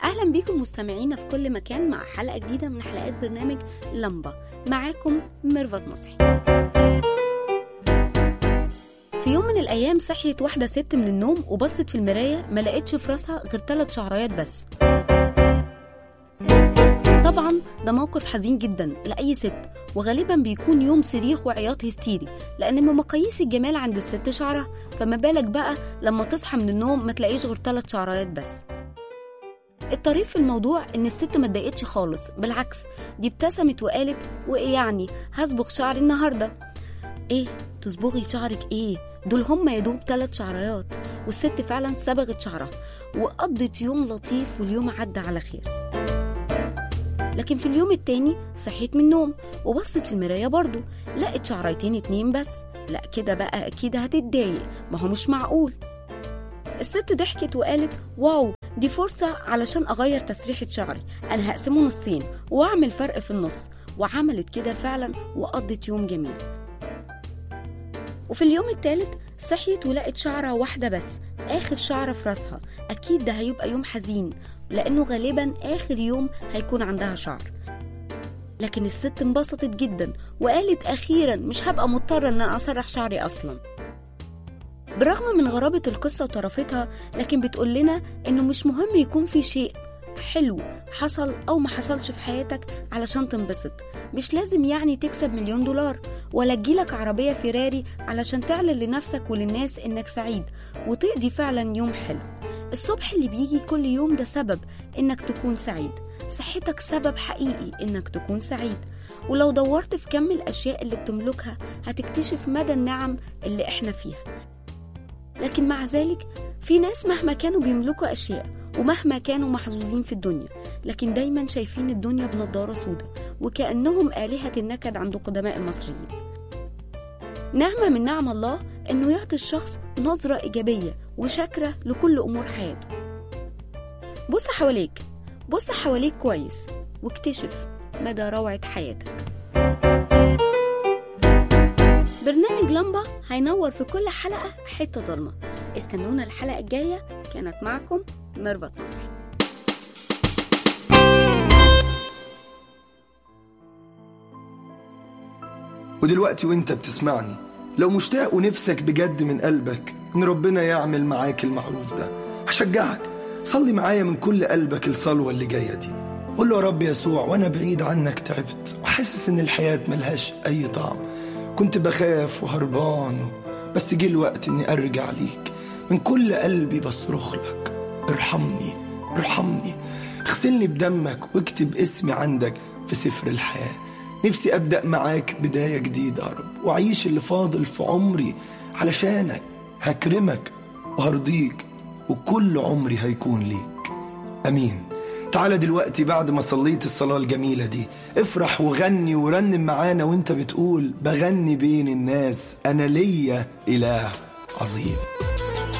أهلا بيكم مستمعينا في كل مكان مع حلقة جديدة من حلقات برنامج لمبة معاكم ميرفت مصحي في يوم من الأيام صحيت واحدة ست من النوم وبصت في المراية ما لقيتش في راسها غير ثلاث شعرايات بس طبعا ده موقف حزين جدا لأي ست وغالبا بيكون يوم صريخ وعياط هستيري لأن من مقاييس الجمال عند الست شعرها فما بالك بقى لما تصحى من النوم ما تلاقيش غير ثلاث شعرايات بس الطريف في الموضوع ان الست ما اتضايقتش خالص بالعكس دي ابتسمت وقالت وايه يعني هصبغ شعري النهارده ايه تصبغي شعرك ايه دول هم يا دوب ثلاث شعريات والست فعلا صبغت شعرها وقضت يوم لطيف واليوم عدى على خير لكن في اليوم التاني صحيت من النوم وبصت في المراية برضو لقت شعريتين اتنين بس لا كده بقى أكيد هتتضايق ما هو مش معقول الست ضحكت وقالت واو دي فرصة علشان أغير تسريحة شعري أنا هقسمه نصين وأعمل فرق في النص وعملت كده فعلا وقضت يوم جميل وفي اليوم الثالث صحيت ولقت شعرة واحدة بس آخر شعرة في راسها أكيد ده هيبقى يوم حزين لأنه غالبا آخر يوم هيكون عندها شعر لكن الست انبسطت جدا وقالت أخيرا مش هبقى مضطرة إن أنا أسرح شعري أصلاً بالرغم من غرابة القصة وطرفتها لكن بتقول لنا إنه مش مهم يكون في شيء حلو حصل أو ما حصلش في حياتك علشان تنبسط مش لازم يعني تكسب مليون دولار ولا تجيلك عربية فيراري علشان تعلن لنفسك وللناس إنك سعيد وتقضي فعلا يوم حلو الصبح اللي بيجي كل يوم ده سبب إنك تكون سعيد صحتك سبب حقيقي إنك تكون سعيد ولو دورت في كم الأشياء اللي بتملكها هتكتشف مدى النعم اللي إحنا فيها لكن مع ذلك في ناس مهما كانوا بيملكوا أشياء ومهما كانوا محظوظين في الدنيا لكن دايما شايفين الدنيا بنضارة سودة وكأنهم آلهة النكد عند قدماء المصريين نعمة من نعم الله إنه يعطي الشخص نظرة إيجابية وشاكرة لكل أمور حياته بص حواليك بص حواليك كويس واكتشف مدى روعة حياتك برنامج لمبة هينور في كل حلقة حتة ضلمة استنونا الحلقة الجاية كانت معكم ميرفت نصحي ودلوقتي وانت بتسمعني لو مشتاق ونفسك بجد من قلبك ان ربنا يعمل معاك المعروف ده هشجعك صلي معايا من كل قلبك الصلوة اللي جاية دي قول له يا رب يسوع وانا بعيد عنك تعبت وحاسس ان الحياة ملهاش اي طعم كنت بخاف وهربان بس جه الوقت اني ارجع ليك من كل قلبي بصرخ لك ارحمني ارحمني اغسلني بدمك واكتب اسمي عندك في سفر الحياة نفسي ابدأ معاك بداية جديدة يا رب واعيش اللي فاضل في عمري علشانك هكرمك وهرضيك وكل عمري هيكون ليك امين تعالى دلوقتي بعد ما صليت الصلاة الجميلة دي افرح وغني ورنم معانا وانت بتقول بغني بين الناس انا ليا اله عظيم